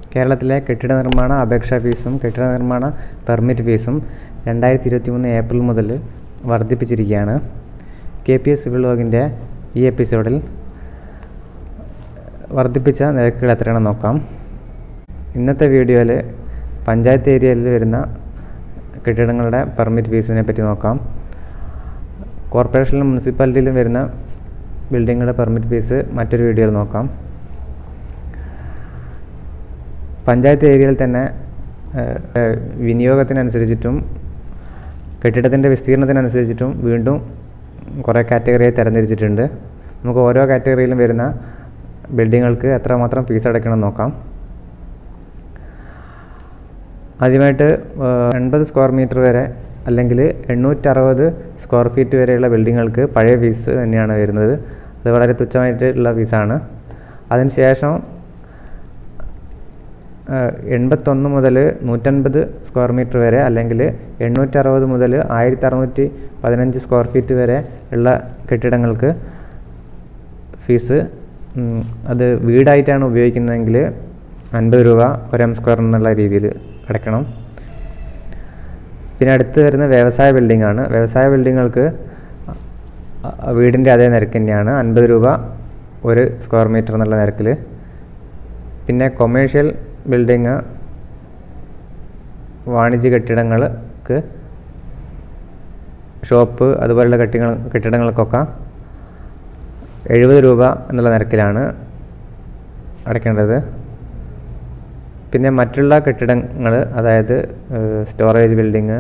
കേരളത്തിലെ കെട്ടിട നിർമ്മാണ അപേക്ഷാ ഫീസും കെട്ടിട നിർമ്മാണ പെർമിറ്റ് ഫീസും രണ്ടായിരത്തി ഇരുപത്തി മൂന്ന് ഏപ്രിൽ മുതൽ വർദ്ധിപ്പിച്ചിരിക്കുകയാണ് കെ പി എസ് സിവിൽ ലോഗിൻ്റെ ഈ എപ്പിസോഡിൽ വർദ്ധിപ്പിച്ച നിരക്കുകൾ എത്രയാണെന്ന് നോക്കാം ഇന്നത്തെ വീഡിയോയിൽ പഞ്ചായത്ത് ഏരിയയിൽ വരുന്ന കെട്ടിടങ്ങളുടെ പെർമിറ്റ് ഫീസിനെ പറ്റി നോക്കാം കോർപ്പറേഷനിലും മുനിസിപ്പാലിറ്റിയിലും വരുന്ന ബിൽഡിങ്ങുകളുടെ പെർമിറ്റ് ഫീസ് മറ്റൊരു വീഡിയോയിൽ നോക്കാം പഞ്ചായത്ത് ഏരിയയിൽ തന്നെ ഏഹ്, ഏഹ്, വിനിയോഗത്തിനനുസരിച്ചിട്ടും കെട്ടിടത്തിൻ്റെ വിസ്തീർണത്തിനനുസരിച്ചിട്ടും വീണ്ടും കുറേ കാറ്റഗറിയായി തരംതിരിച്ചിട്ടുണ്ട് നമുക്ക് ഓരോ കാറ്റഗറിയിലും വരുന്ന ബിൽഡിങ്ങുകൾക്ക് എത്രമാത്രം ഫീസ് അടയ്ക്കണം എന്ന് നോക്കാം ആദ്യമായിട്ട് ഏഹ്, എൺപത് സ്ക്വയർ മീറ്റർ വരെ അല്ലെങ്കിൽ എണ്ണൂറ്ററുപത് സ്ക്വയർ ഫീറ്റ് വരെയുള്ള ബിൽഡിങ്ങുകൾക്ക് പഴയ ഫീസ് തന്നെയാണ് വരുന്നത് അത് വളരെ തുച്ഛമായിട്ടുള്ള ഫീസാണ് അതിനുശേഷം ഏഹ്, എൺപത്തൊന്ന് മുതൽ നൂറ്റൻപത് സ്ക്വയർ മീറ്റർ വരെ അല്ലെങ്കിൽ എണ്ണൂറ്ററുപത് മുതൽ ആയിരത്തി അറുന്നൂറ്റി പതിനഞ്ച് സ്ക്വയർ ഫീറ്റ് വരെ ഉള്ള കെട്ടിടങ്ങൾക്ക് ഫീസ് ഉം, അത് വീടായിട്ടാണ് ഉപയോഗിക്കുന്നതെങ്കിൽ അൻപത് രൂപ ഒരു എം സ്ക്വയർ എന്നുള്ള രീതിയിൽ അടയ്ക്കണം പിന്നെ അടുത്ത് വരുന്ന വ്യവസായ ബിൽഡിംഗ് ആണ് വ്യവസായ ബിൽഡിങ്ങുകൾക്ക് വീടിൻ്റെ അതേ നിരക്ക് തന്നെയാണ് അൻപത് രൂപ ഒരു സ്ക്വയർ മീറ്റർ എന്നുള്ള നിരക്കിൽ പിന്നെ കൊമേഴ്ഷ്യൽ ബിൽഡിങ് വാണിജ്യ കെട്ടിടങ്ങൾക്ക് ഷോപ്പ് അതുപോലുള്ള കെട്ടിടങ്ങൾ കെട്ടിടങ്ങൾക്കൊക്കെ എഴുപത് രൂപ എന്നുള്ള നിരക്കിലാണ് അടയ്ക്കേണ്ടത് പിന്നെ മറ്റുള്ള കെട്ടിടങ്ങൾ അതായത് സ്റ്റോറേജ് ബിൽഡിങ്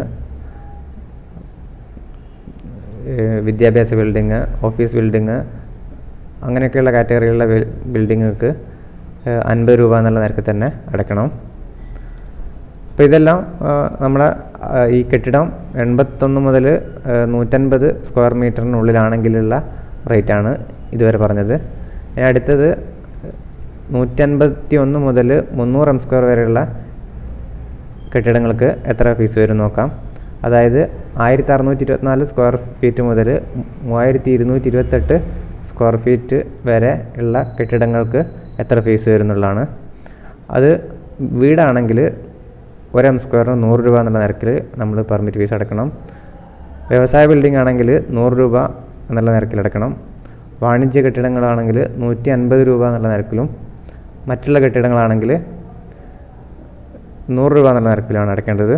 വിദ്യാഭ്യാസ ബിൽഡിങ് ഓഫീസ് ബിൽഡിങ് അങ്ങനെയൊക്കെയുള്ള കാറ്റഗറിയിലുള്ള ബിൽഡിങ്ങുകൾക്ക് അൻപത് രൂപ എന്നുള്ള നിരക്ക് തന്നെ അടയ്ക്കണം അപ്പോൾ ഇതെല്ലാം ആ, നമ്മളെ ആ, ഈ കെട്ടിടം എൺപത്തൊന്ന് മുതൽ നൂറ്റൻപത് സ്ക്വയർ മീറ്ററിനുള്ളിലാണെങ്കിലുള്ള റേറ്റാണ് ഇതുവരെ പറഞ്ഞത് ഇനി അടുത്തത് നൂറ്റൻപത്തി ഒന്ന് മുതൽ മുന്നൂറ് എം സ്ക്വയർ വരെയുള്ള കെട്ടിടങ്ങൾക്ക് എത്ര ഫീസ് വരും നോക്കാം അതായത് ആയിരത്തി അറുന്നൂറ്റി ഇരുപത്തിനാല് സ്ക്വയർ ഫീറ്റ് മുതൽ മൂവായിരത്തി ഇരുന്നൂറ്റി ഇരുപത്തെട്ട് സ്ക്വയർ ഫീറ്റ് വരെ ഉള്ള കെട്ടിടങ്ങൾക്ക് എത്ര ഫീസ് വരും എന്നുള്ളതാണ് അത് വീടാണെങ്കിൽ ഒരു എം സ്ക്വയറിന് നൂറ് രൂപ എന്നുള്ള നിരക്കിൽ നമ്മൾ പെർമിറ്റ് ഫീസ് അടക്കണം വ്യവസായ ബിൽഡിംഗ് ആണെങ്കിൽ നൂറ് രൂപ എന്നുള്ള നിരക്കിൽ അടക്കണം വാണിജ്യ കെട്ടിടങ്ങളാണെങ്കിൽ നൂറ്റി അൻപത് രൂപ എന്നുള്ള നിരക്കിലും മറ്റുള്ള കെട്ടിടങ്ങളാണെങ്കിൽ നൂറ് രൂപ എന്നുള്ള നിരക്കിലാണ് അടയ്ക്കേണ്ടത്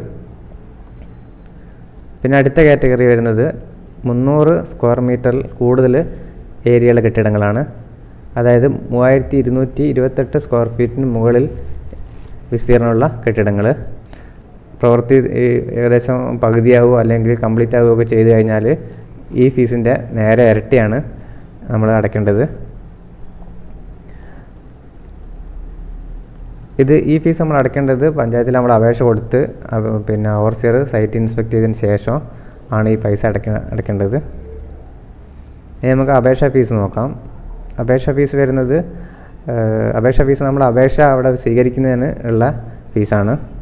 പിന്നെ അടുത്ത കാറ്റഗറി വരുന്നത് മുന്നൂറ് സ്ക്വയർ മീറ്ററിൽ കൂടുതൽ ഏരിയയുള്ള കെട്ടിടങ്ങളാണ് അതായത് മൂവായിരത്തി ഇരുന്നൂറ്റി ഇരുപത്തെട്ട് സ്ക്വയർ ഫീറ്റിന് മുകളിൽ വിസ്തീർണമുള്ള കെട്ടിടങ്ങൾ പ്രവൃത്തി ഈ ഏകദേശം പകുതിയാവുകയോ അല്ലെങ്കിൽ കംപ്ലീറ്റ് ആവുകയോ ഒക്കെ ചെയ്ത് കഴിഞ്ഞാൽ ഈ ഫീസിൻ്റെ നേരെ ഇരട്ടിയാണ് നമ്മൾ അടയ്ക്കേണ്ടത് ഇത് ഈ ഫീസ് നമ്മൾ അടയ്ക്കേണ്ടത് പഞ്ചായത്തിൽ നമ്മൾ അപേക്ഷ കൊടുത്ത് അവ- പിന്നെ ഓവർസിയർ സൈറ്റ് ഇൻസ്പെക്ട് ചെയ്തതിന് ശേഷം ആണ് ഈ പൈസ അടയ്ക്ക അടയ്ക്കേണ്ടത് ഇനി നമുക്ക് അപേക്ഷ ഫീസ് നോക്കാം അപേക്ഷ ഫീസ് വരുന്നത് ഏഹ്, അപേക്ഷ ഫീസ് നമ്മൾ അപേക്ഷ അവിടെ സ്വീകരിക്കുന്നതിന് ഉള്ള ഫീസാണ്